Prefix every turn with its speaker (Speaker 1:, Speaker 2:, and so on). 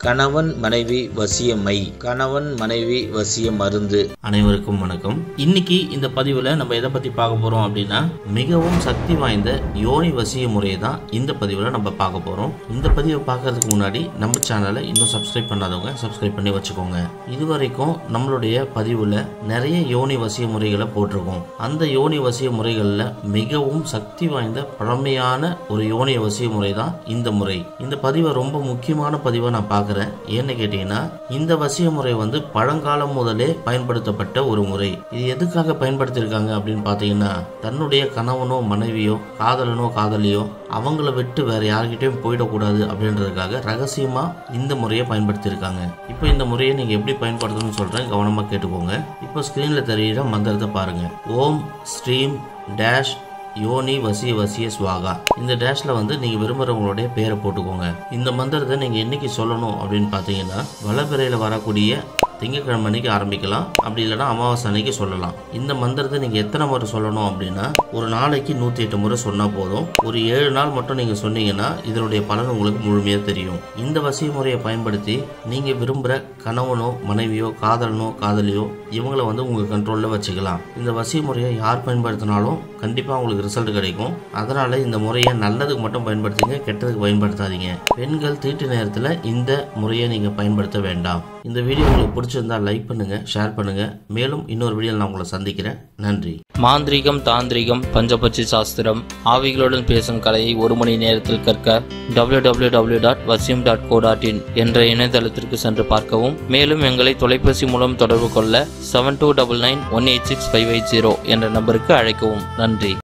Speaker 1: கணவன் மனைவி வசியமை கணவன் மனைவி வசிய மருந்து
Speaker 2: அனைவருக்கும் வணக்கம் இன்னைக்கு இந்த பதிவில் நம்ம எதை பற்றி பார்க்க போகிறோம் அப்படின்னா மிகவும் சக்தி வாய்ந்த யோனி வசிய முறையை தான் இந்த பதிவில் நம்ம பார்க்க போகிறோம் இந்த பதிவை பார்க்கறதுக்கு முன்னாடி நம்ம சேனலை இன்னும் சப்ஸ்கிரைப் பண்ணாதவங்க சப்ஸ்கிரைப் பண்ணி வச்சுக்கோங்க இதுவரைக்கும் நம்மளுடைய பதிவில் நிறைய யோனி வசிய முறைகளை போட்டிருக்கோம் அந்த யோனி வசிய முறைகளில் மிகவும் சக்தி வாய்ந்த பழமையான ஒரு யோனி வசிய முறை தான் இந்த முறை இந்த பதிவை ரொம்ப முக்கியமான பதிவை நான் பார்க்குறேன் ஏன்னு கேட்டிங்கன்னா இந்த வசிய முறை வந்து பழங்காலம் முதலே பயன்படுத்தப்பட்ட ஒரு முறை இது எதுக்காக பயன்படுத்தியிருக்காங்க அப்படின்னு பார்த்தீங்கன்னா தன்னுடைய கணவனோ மனைவியோ காதலனோ காதலியோ அவங்கள விட்டு வேற யார்கிட்டயும் போயிடக்கூடாது அப்படின்றதுக்காக ரகசியமா இந்த முறையை பயன்படுத்தியிருக்காங்க இப்போ இந்த முறையை நீங்க எப்படி பயன்படுத்தணும்னு சொல்றேன் கவனமா கேட்டுக்கோங்க இப்போ ஸ்கிரீன்ல தெரியுற மந்திரத்தை பாருங்க ஓம் ஸ்ரீம் டேஷ் யோனி வசிய வசிய ஸ்வாகா இந்த டேஷ்ல வந்து நீங்க விரும்புறவங்களுடைய பேரை போட்டுக்கோங்க இந்த மந்திரத்தை நீங்க என்னைக்கு சொல்லணும் அப்படின்னு பார்த்தீங்கன்னா வளபிறையில வரக்கூடிய திங்கட்கிழமை அன்னைக்கு ஆரம்பிக்கலாம் அப்படி இல்லைன்னா அமாவாசை அன்னைக்கு சொல்லலாம் இந்த மந்திரத்தை நீங்கள் எத்தனை முறை சொல்லணும் அப்படின்னா ஒரு நாளைக்கு நூற்றி எட்டு முறை சொன்னால் போதும் ஒரு ஏழு நாள் மட்டும் நீங்கள் சொன்னீங்கன்னா இதனுடைய பலன் உங்களுக்கு முழுமையாக தெரியும் இந்த வசிய முறையை பயன்படுத்தி நீங்கள் விரும்புகிற கணவனோ மனைவியோ காதலனோ காதலியோ இவங்களை வந்து உங்கள் கண்ட்ரோலில் வச்சுக்கலாம் இந்த வசிய முறையை யார் பயன்படுத்தினாலும் கண்டிப்பாக உங்களுக்கு ரிசல்ட் கிடைக்கும் அதனால் இந்த முறையை நல்லதுக்கு மட்டும் பயன்படுத்துங்க கெட்டதுக்கு பயன்படுத்தாதீங்க பெண்கள் தீட்டு நேரத்தில் இந்த முறையை நீங்கள் பயன்படுத்த வேண்டாம் இந்த வீடியோ உங்களுக்கு பிடிச்சிருந்தா லைக் பண்ணுங்க ஷேர் பண்ணுங்க மேலும் இன்னொரு வீடியோவில் நான் உங்களை சந்திக்கிறேன் நன்றி
Speaker 3: மாந்திரீகம் தாந்திரிகம் பஞ்சபட்சி சாஸ்திரம் ஆவிகளுடன் பேசும் கலையை ஒரு மணி நேரத்தில் கற்க www.vasim.co.in டாட் வசியம் டாட் கோ டாட் இன் என்ற இணையதளத்திற்கு சென்று பார்க்கவும் மேலும் எங்களை தொலைபேசி மூலம் தொடர்பு கொள்ள seven two double nine one eight six five eight zero என்ற நம்பருக்கு அழைக்கவும் நன்றி